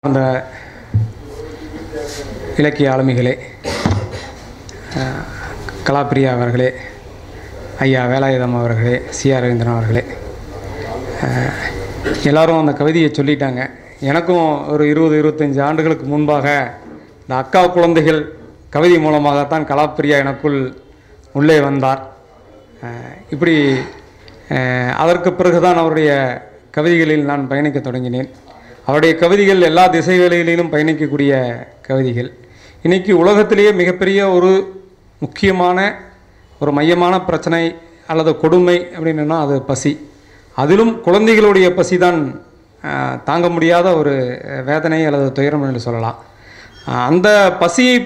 அந்த இலக்கிய ஆளுமைகளே அஹ், கலாப்பிரியா அவர்களே ஐயா வேலாயுதம் அவர்களே சி ஆர் ரவீந்திரன் அவர்களே அஹ், எல்லாரும் அந்த கவிதையை சொல்லிட்டாங்க எனக்கும் ஒரு இருபது இருபத்தஞ்சி ஆண்டுகளுக்கு முன்பாக இந்த அக்கா குழந்தைகள் கவிதை மூலமாகத்தான் கலாப்பிரியா எனக்குள் உள்ளே வந்தார் அஹ், இப்படி அஹ், அதற்கு பிறகுதான் அவருடைய கவிதைகளில் நான் பயணிக்க தொடங்கினேன் அவருடைய கவிதைகள் எல்லா திசைகளிலும் பயணிக்கக்கூடிய கவிதைகள் இன்னைக்கு உலகத்திலேயே மிகப்பெரிய ஒரு முக்கியமான ஒரு மையமான பிரச்சனை அல்லது கொடுமை அப்படின்னா அது பசி அதிலும் குழந்தைகளுடைய பசி தான் ஆஹ், தாங்க முடியாத ஒரு வேதனை அல்லது துயரம் என்று சொல்லலாம் ஆஹ், அந்த பசியை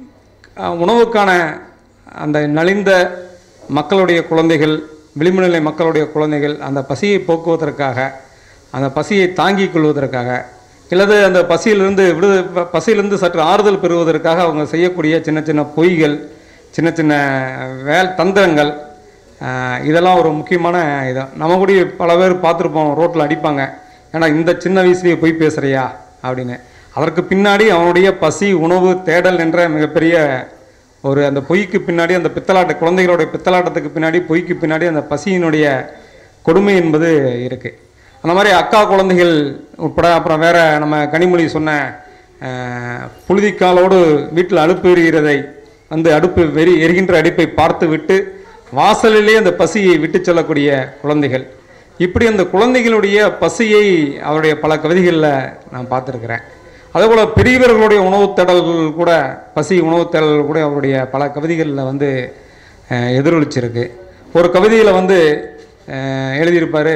ஆஹ், உணவுக்கான அந்த நலிந்த மக்களுடைய குழந்தைகள் விளிம்பு நிலை மக்களுடைய குழந்தைகள் அந்த பசியை போக்குவதற்காக அந்த பசியை தாங்கிக் கொள்வதற்காக இல்லது அந்த பசியிலிருந்து விடு ப- பசியிலிருந்து சற்று ஆறுதல் பெறுவதற்காக அவங்க செய்யக்கூடிய சின்ன சின்ன பொய்கள் சின்ன சின்ன வேல் தந்திரங்கள் ஆஹ், இதெல்லாம் ஒரு முக்கியமான இது நம்ம கூட பல பேர் பார்த்துருப்போம் ரோட்டில் அடிப்பாங்க ஏன்னா இந்த சின்ன வயசுலேயே பொய் பேசுகிறியா அப்படின்னு அதற்கு பின்னாடி அவனுடைய பசி உணவு தேடல் என்ற மிகப்பெரிய ஒரு அந்த பொய்க்கு பின்னாடி அந்த பித்தலாட்ட குழந்தைகளுடைய பித்தலாட்டத்துக்கு பின்னாடி பொய்க்கு பின்னாடி அந்த பசியினுடைய கொடுமை என்பது இருக்குது அந்த மாதிரி அக்கா குழந்தைகள் உட்பட அப்புறம் வேற நம்ம கனிமொழி சொன்ன அஹ், புழுதிக்காலோடு வீட்டில் அடுப்பு எரிகிறதை வந்து அடுப்பு வெறி எரிகின்ற அடுப்பை பார்த்து விட்டு வாசலிலே அந்த பசியை விட்டு செல்லக்கூடிய குழந்தைகள் இப்படி அந்த குழந்தைகளுடைய பசியை அவருடைய பல கவிதைகளில் நான் பார்த்துருக்கிறேன் அதேபோல் பெரியவர்களுடைய உணவுத் தேடல்கள் கூட பசி உணவுத் தேடல்கள் கூட அவருடைய பல கவிதைகளில் வந்து அஹ், எதிரொலிச்சிருக்கு ஒரு கவிதையில் வந்து அஹ், எழுதியிருப்பார்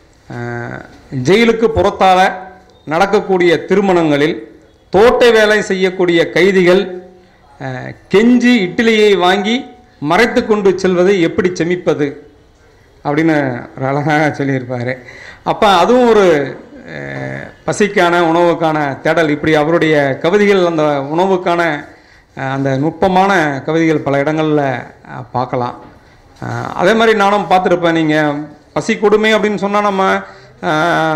அஹ், ஜெயிலுக்கு புறத்தால நடக்கக்கூடிய திருமணங்களில் தோட்ட வேலை செய்யக்கூடிய கைதிகள் அஹ், கெஞ்சி இட்லியை வாங்கி மறைத்து கொண்டு செல்வதை எப்படி செமிப்பது அப்படின்னு ஒரு அழகாக சொல்லியிருப்பார் அப்போ அதுவும் ஒரு அஹ், பசிக்கான உணவுக்கான தேடல் இப்படி அவருடைய கவிதைகள் அந்த உணவுக்கான அஹ், அந்த நுட்பமான கவிதைகள் பல இடங்களில் அஹ், பார்க்கலாம் அஹ், அதே மாதிரி நானும் பார்த்துருப்பேன் நீங்கள் பசி கொடுமை அப்படின்னு சொன்னால் நம்ம அஹ்,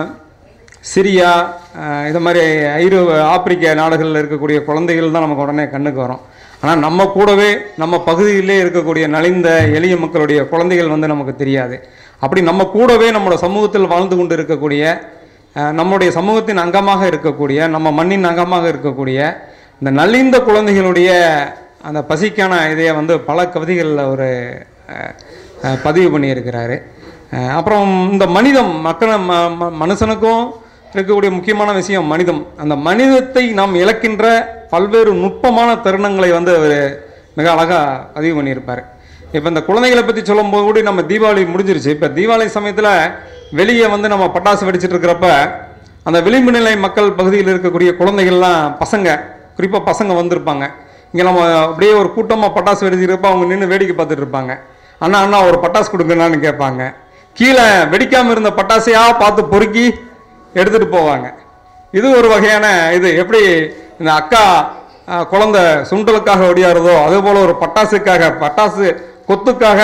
சிரியா அஹ், இது மாதிரி ஐரோ ஆப்பிரிக்க நாடுகளில் இருக்கக்கூடிய குழந்தைகள் தான் நமக்கு உடனே கண்ணுக்கு வரும் ஆனால் நம்ம கூடவே நம்ம பகுதியிலே இருக்கக்கூடிய நலிந்த எளிய மக்களுடைய குழந்தைகள் வந்து நமக்கு தெரியாது அப்படி நம்ம கூடவே நம்மளோட சமூகத்தில் வாழ்ந்து கொண்டு இருக்கக்கூடிய அஹ், நம்முடைய சமூகத்தின் அங்கமாக இருக்கக்கூடிய நம்ம மண்ணின் அங்கமாக இருக்கக்கூடிய இந்த நலிந்த குழந்தைகளுடைய அந்த பசிக்கான இதையை வந்து பல கவிதைகளில் ஒரு அஹ், அஹ், பதிவு பண்ணியிருக்கிறாரு அஹ், அப்புறம் இந்த மனிதம் மக்கள் ம- ம- மனுஷனுக்கும் இருக்கக்கூடிய முக்கியமான விஷயம் மனிதம் அந்த மனிதத்தை நாம் இழக்கின்ற பல்வேறு நுட்பமான தருணங்களை வந்து அவர் மிக அழகாக பதிவு பண்ணியிருப்பார் இப்போ இந்த குழந்தைகளை பற்றி சொல்லும்போது கூட நம்ம தீபாவளி முடிஞ்சிருச்சு இப்போ தீபாவளி சமயத்தில் வெளியே வந்து நம்ம பட்டாசு வெடிச்சிட்டு இருக்கிறப்ப அந்த விளிம்பு நிலை மக்கள் பகுதியில் இருக்கக்கூடிய குழந்தைகள்லாம் பசங்க குறிப்பாக பசங்க வந்திருப்பாங்க இங்கே நம்ம அப்படியே ஒரு கூட்டமாக பட்டாசு வெடிச்சிருக்கப்ப அவங்க நின்று வேடிக்கை பார்த்துட்டு இருப்பாங்க அண்ணா அண்ணா ஒரு பட்டாசு கொடுங்கண்ணான்னு கேட்பாங்க கீழே வெடிக்காமல் இருந்த பட்டாசையா பார்த்து பொறுக்கி எடுத்துகிட்டு போவாங்க இது ஒரு வகையான இது எப்படி இந்த அக்கா அஹ், குழந்தை சுண்டலுக்காக ஒடியாருதோ அதே போல் ஒரு பட்டாசுக்காக பட்டாசு கொத்துக்காக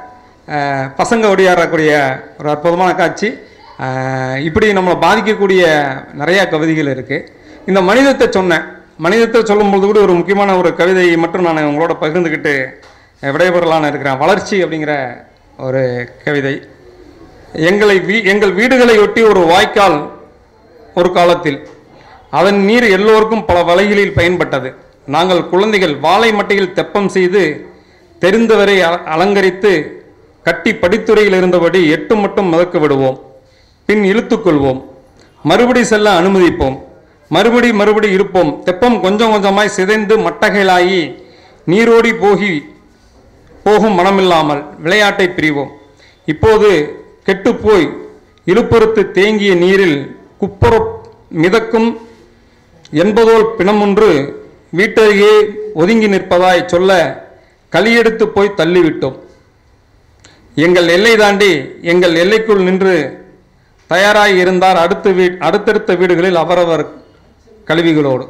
அஹ், பசங்க ஒடியாடக்கூடிய ஒரு அற்புதமான காட்சி அஹ், இப்படி நம்மளை பாதிக்கக்கூடிய நிறையா கவிதைகள் இருக்குது இந்த மனிதத்தை சொன்னேன் மனிதத்தை சொல்லும்போது கூட ஒரு முக்கியமான ஒரு கவிதையை மட்டும் நான் உங்களோட பகிர்ந்துக்கிட்டு அஹ், விடைபெறலான்னு இருக்கிறேன் வளர்ச்சி அப்படிங்கிற ஒரு கவிதை எங்களை வீ எங்கள் வீடுகளை ஒட்டி ஒரு வாய்க்கால் ஒரு காலத்தில் அதன் நீர் எல்லோருக்கும் பல வலைகளில் பயன்பட்டது நாங்கள் குழந்தைகள் வாழை மட்டையில் தெப்பம் செய்து தெரிந்தவரை அல- அலங்கரித்து கட்டி படித்துறையில் இருந்தபடி எட்டு மட்டும் மிதக்க விடுவோம் பின் இழுத்துக்கொள்வோம் மறுபடி செல்ல அனுமதிப்போம் மறுபடி மறுபடி இருப்போம் தெப்பம் கொஞ்சம் கொஞ்சமாய் சிதைந்து மட்டகைகளாகி நீரோடி போகி போகும் மனமில்லாமல் விளையாட்டை பிரிவோம் இப்போது கெட்டுப்போய் இழுப்பறுத்து தேங்கிய நீரில் குப்புற மிதக்கும் என்பதோல் பிணமொன்று வீட்டருகே ஒதுங்கி நிற்பதாய் சொல்ல களியெடுத்து போய் தள்ளிவிட்டோம் எங்கள் எல்லை தாண்டி எங்கள் எல்லைக்குள் நின்று தயாராய் இருந்தார் அடுத்த வீ அடுத்தடுத்த வீடுகளில் அவரவர் கழிவுகளோடு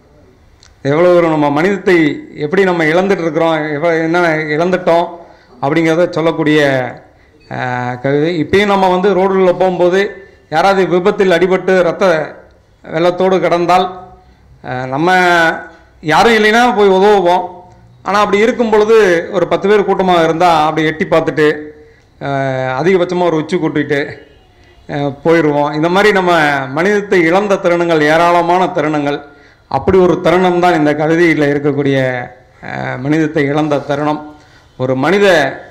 எவ்வளோ ஒரு நம்ம மனிதத்தை எப்படி நம்ம இழந்துட்டு இருக்கிறோம் எவ்வளோ என்ன இழந்துட்டோம் அப்படிங்கிறத சொல்லக்கூடிய அஹ், கவிதை இப்பயும் நம்ம வந்து ரோடுகளில் போகும்போது யாராவது விபத்தில் அடிபட்டு ரத்த வெள்ளத்தோடு கிடந்தால் அஹ், நம்ம யாரும் இல்லைன்னா போய் உதவுவோம் ஆனால் அப்படி இருக்கும் பொழுது ஒரு பத்து பேர் கூட்டமாக இருந்தால் அப்படி எட்டி பார்த்துட்டு அதிகபட்சமாக ஒரு உச்சி கூட்டிட்டு அஹ், போயிடுவோம் இந்த மாதிரி நம்ம மனிதத்தை இழந்த தருணங்கள் ஏராளமான தருணங்கள் அப்படி ஒரு தருணம் தான் இந்த கவிதையில் இருக்கக்கூடிய அஹ், மனிதத்தை இழந்த தருணம் ஒரு மனித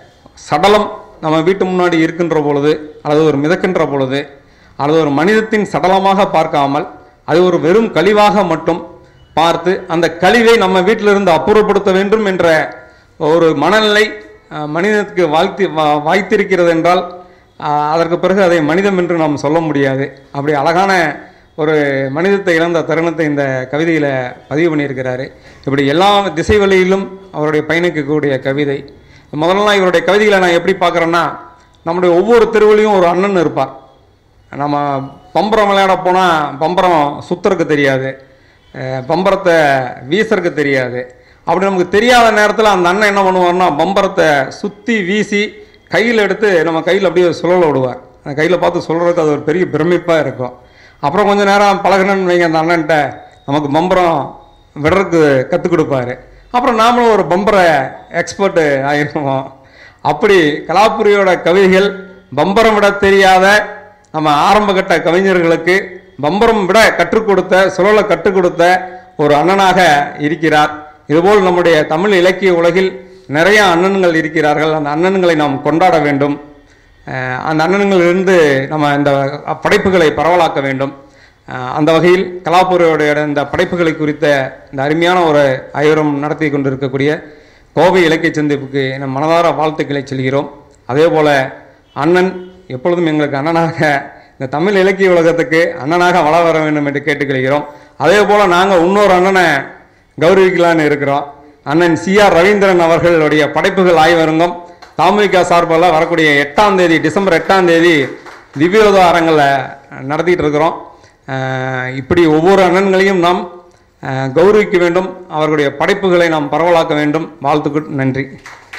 சடலம் நம்ம வீட்டு முன்னாடி இருக்கின்ற பொழுது அல்லது ஒரு மிதக்கின்ற பொழுது அல்லது ஒரு மனிதத்தின் சடலமாக பார்க்காமல் அது ஒரு வெறும் கழிவாக மட்டும் பார்த்து அந்த கழிவை நம்ம வீட்டிலிருந்து அப்புறப்படுத்த வேண்டும் என்ற ஒரு மனநிலை அஹ், மனிதனுக்கு வாழ்த்தி வா- வாய்த்திருக்கிறது என்றால் அஹ், அதற்கு பிறகு அதை மனிதம் என்று நாம் சொல்ல முடியாது அப்படி அழகான ஒரு மனிதத்தை இழந்த தருணத்தை இந்த கவிதையில் பதிவு பண்ணியிருக்கிறாரு இப்படி எல்லா திசை வழியிலும் அவருடைய பயணிக்கக்கூடிய கவிதை முதல்லலாம் இவருடைய கவிதைகளை நான் எப்படி பார்க்குறேன்னா நம்முடைய ஒவ்வொரு தெருவுலையும் ஒரு அண்ணன் இருப்பார் நம்ம பம்பரம் விளையாட போனால் பம்பரம் சுத்தருக்கு தெரியாது அஹ் பம்பரத்தை வீசறக்கு தெரியாது அப்படி நமக்கு தெரியாத நேரத்தில் அந்த அண்ணன் என்ன பண்ணுவார்னா பம்பரத்தை சுற்றி வீசி கையில் எடுத்து நம்ம கையில் அப்படியே சுழல விடுவார் அந்த கையில் பார்த்து சொல்கிறதுக்கு அது ஒரு பெரிய பிரமிப்பாக இருக்கும் அப்புறம் கொஞ்ச நேரம் பழகணும்னு வைங்க அந்த அண்ணன்ட்ட நமக்கு பம்பரம் விடுறதுக்கு கற்றுக் கொடுப்பாரு அப்புறம் நாமளும் ஒரு பம்பரை எக்ஸ்பர்ட்டு ஆகிருவோம் அப்படி கலாபுரியோட கவிதைகள் பம்பரம் விட தெரியாத நம்ம ஆரம்பகட்ட கவிஞர்களுக்கு பம்பரம் விட கற்றுக் கொடுத்த சுழலை கற்றுக் கொடுத்த ஒரு அண்ணனாக இருக்கிறார் இதுபோல் நம்முடைய தமிழ் இலக்கிய உலகில் நிறைய அண்ணன்கள் இருக்கிறார்கள் அந்த அண்ணன்களை நாம் கொண்டாட வேண்டும் அஹ் அந்த அண்ணன்களிலிருந்து நம்ம இந்த படைப்புகளை பரவலாக்க வேண்டும் அஹ் அந்த வகையில் கலாபுரியோடைய இந்த படைப்புகளை குறித்த இந்த அருமையான ஒரு ஆய்வரம் நடத்தி கொண்டிருக்கக்கூடிய கோவை இலக்கிய சந்திப்புக்கு நம் மனதார வாழ்த்துக்களை சொல்கிறோம் அதே போல் அண்ணன் எப்பொழுதும் எங்களுக்கு அண்ணனாக இந்த தமிழ் இலக்கிய உலகத்துக்கு அண்ணனாக வள வர வேண்டும் என்று கேட்டுக்கொள்கிறோம் அதே போல் நாங்கள் இன்னொரு அண்ணனை கௌரவிக்கலான்னு இருக்கிறோம் அண்ணன் சி ஆர் ரவீந்திரன் அவர்களுடைய படைப்புகள் ஆய்வரங்கம் தாமிக சார்பில் வரக்கூடிய எட்டாம் தேதி டிசம்பர் எட்டாம் தேதி திவ்யோத அரங்கில் நடத்திட்டு இருக்கிறோம் அஹ் இப்படி ஒவ்வொரு அண்ணன்களையும் நாம் அஹ் கௌரவிக்க வேண்டும் அவர்களுடைய படைப்புகளை நாம் பரவலாக்க வேண்டும் வாழ்த்துக்கள் நன்றி